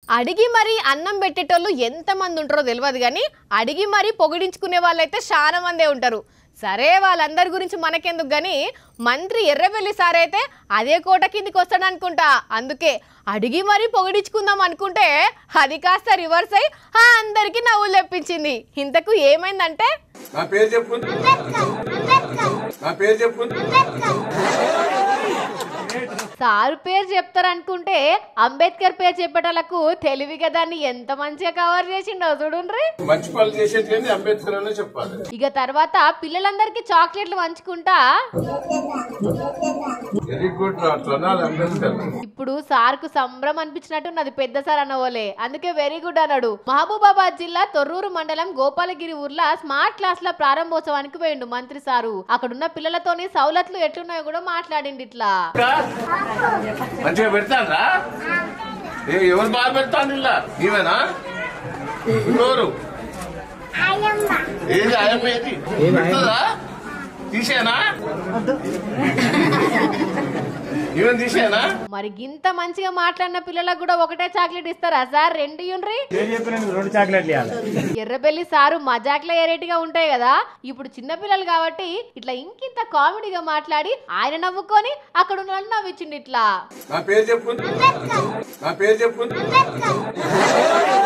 అడిగి మరీ అన్నం పెట్టేటోళ్ళు ఎంతమంది ఉంటారో తెలియదు కానీ అడిగి మరీ పొగిడించుకునే వాళ్ళైతే చాలా మందే ఉంటారు సరే వాళ్ళందరి గురించి మనకెందుకు కానీ మంత్రి ఎర్రబెల్లి సార్ అయితే అదే కోట కిందికి వస్తాడు అనుకుంటా అందుకే అడిగి మరీ పొగిడించుకుందాం అనుకుంటే అది కాస్త రివర్స్ అయి ఆ అందరికీ నవ్వులు తెప్పించింది ఇంతకు ఏమైందంటే నా పేరు చెప్పు నా పేరు చెప్పు సారు పేరు చెప్తారనుకుంటే అంబేద్కర్ పేరు చెప్పేటోళ్ళకు తెలివిగా దాన్ని ఎంత మంచిగా కవర్ చేసిండో చూడుండ్రి మంచి పనులు చేసేది అంబేద్కర్ అనే చెప్పాలి ఇక తర్వాత పిల్లలందరికీ చాక్లెట్లు పంచుకుంటా వెరీ గుడ్ తొనాలి అంబేద్కర్ ఇప్పుడు సార్కు సంబరం అనిపించినట్టు పెద్ద సార్ అన్నవోలే అందుకే వెరీ గుడ్ అన్నాడు మహబూబాబాద్ జిల్లా తొర్రూరు మండలం గోపాలగిరి ఊర్లో స్మార్ట్ క్లాస్ ల ప్రారంభోత్సవానికి పోయిండు మంత్రి సారు అక్కడున్న పిల్లలతోని సౌలతులు ఎట్లున్నాయో కూడా మాట్లాడిండు ఇట్లా మంచిగా పెడతారా ఏ ఎవరు బాగా పెడతాను ఇలా నీవేనా ఇంకోరు ఏది ఆయమ్మ ఏది పెడతారా తీసేనా ఈవెన్ తీసేనా మరి గింత మంచిగా మాట్లాడిన పిల్లలకు కూడా ఒకటే చాక్లెట్ ఇస్తారా సార్ రెండు యుండ్రి నేను చెప్పిన రెండు చాక్లెట్లు ఇవ్వాలి ఎర్రబెల్లి సారు మజాక్ల ఏరేటిగా ఉంటాయి కదా ఇప్పుడు చిన్న పిల్లలు కాబట్టి ఇట్లా ఇంకింత కామెడీగా మాట్లాడి ఆయన నవ్వుకొని అక్కడ ఉన్న వాళ్ళని నవ్వించిండు ఇట్లా నా పేరు చెప్పు నా పేరు చెప్పు